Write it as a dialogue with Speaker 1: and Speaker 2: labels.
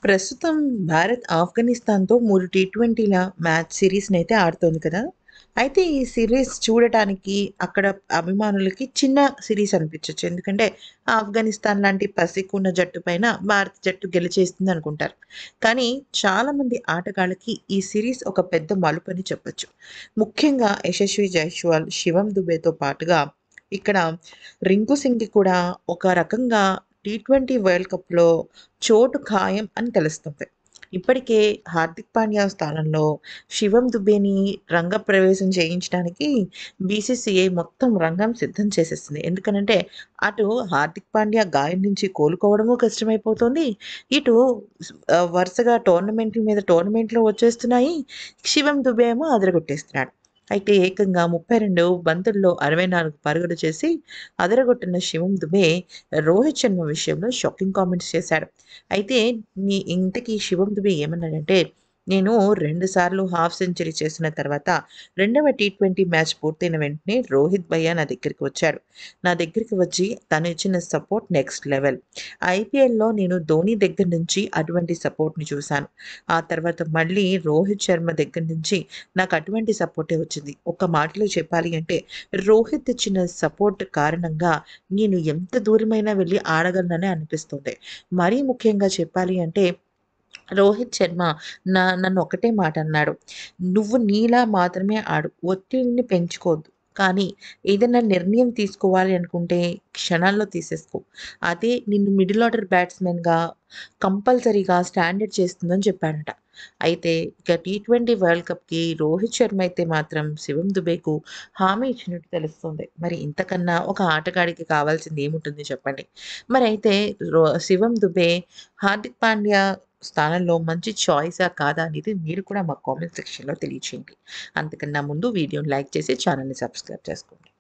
Speaker 1: ప్రస్తుతం భారత్ ఆఫ్ఘనిస్తాన్‌తో 3 టీ ట్వెంటీల మ్యాచ్ సిరీస్‌నైతే ఆడుతోంది కదా! అయితే ఈ సిరీస్ చూడటానికి అక్కడ అభిమానులకి చిన్న సిరీస్ అనిపించొచ్చు. ఎందుకంటే ఆఫ్ఘనిస్తాన్ లాంటి పసికున్న జట్టు పైన భారత జట్టు గెలిచేస్తుందనుకుంటారు. కానీ చాలామంది ఆటగాళ్ళకి ఈ సిరీస్ ఒక పెద్ద మలుపని చెప్పొచ్చు. ముఖ్యంగా యశస్వి జైస్వాల్, శివం దుబేతో పాటుగా ఇక్కడ రింకు సింగ్‌కి కూడా ఒక రకంగా టీ ట్వెంటీ వరల్డ్ కప్‌లో చోటు ఖాయం అని తెలుస్తుంది. ఇప్పటికే హార్దిక్ పాండ్యా స్థానంలో శివం దుబేని రంగప్రవేశం చేయించడానికి బీసీసీఐ మొత్తం రంగం సిద్ధం చేసేసింది. ఎందుకనంటే అటు హార్దిక్ పాండ్యా గాయం నుంచి కోలుకోవడము కష్టమైపోతుంది. ఇటు స్ ఆహ్, వరుసగా టోర్నమెంట్ల మీద టోర్నమెంట్‌లు వచ్చేస్తున్నాయి. శివం దుబే ఏమో అదరగొట్టేస్తున్నాడు. అయితే ఏకంగా 32 బంతుల్లో 64 పరుగులు చేసి అదరగొట్టిన శివం దుబే రోహిత్ శర్మ విషయంలో షాకింగ్ కామెంట్స్ చేశాడు. అయితే నీ ఇంతకీ శివం దుబే ఏమన్నాడంటే, "నేను 2 సార్లు హాఫ్ సెంచరీ చేసిన తర్వాత రెండవ టీ ట్వెంటీ మ్యాచ్ పూర్తయిన వెంటనే రోహిత్ భయ్యా నా దగ్గరికి వచ్చాడు. నా దగ్గరికి వచ్చి తను ఇచ్చిన సపోర్ట్ నెక్స్ట్ లెవెల్. ఐపీఎల్‌లో నేను ధోని దగ్గర నుంచి అటువంటి సపోర్ట్‌ని చూశాను. ఆ తర్వాత మళ్ళీ రోహిత్ శర్మ దగ్గర నుంచి నాకు అటువంటి సపోర్టే వచ్చింది. ఒక్క మాటలో చెప్పాలి అంటే రోహిత్ ఇచ్చిన సపోర్ట్ కారణంగా నేను ఎంత దూరమైనా వెళ్లి ఆడగలననే అనిపిస్తుంది. మరీ ముఖ్యంగా చెప్పాలి అంటే రోహిత్ శర్మ నా నన్ను ఒకటే మాట అన్నాడు. "నువ్వు నీలా మాత్రమే ఆడు. ఒత్తిడిని పెంచుకోవద్దు. కానీ ఏదైనా నిర్ణయం తీసుకోవాలి అనుకుంటే క్షణాల్లో తీసేసుకో. అదే నిన్ను మిడిల్ ఆర్డర్ బ్యాట్స్‌మెన్‌గా కంపల్సరీగా స్టాండర్డ్ చేస్తుందని" చెప్పాడట. అయితే ఇక టీ ట్వెంటీ వరల్డ్ కప్‌కి రోహిత్ శర్మ అయితే మాత్రం శివం దుబేకు హామీ ఇచ్చినట్టు తెలుస్తుంది. మరి ఇంతకన్నా ఒక ఆటగాడికి కావాల్సింది ఏముంటుంది చెప్పండి. మరైతే రో శివం దుబే హార్దిక్ పాండ్యా స్థానంలో మంచి చాయిసా కాదా అనేది మీరు కూడా మా కామెంట్ సెక్షన్‌లో తెలియచేయండి. అంతకన్నా ముందు వీడియోని లైక్ చేసి ఛానెల్‌ని సబ్స్క్రైబ్ చేసుకోండి.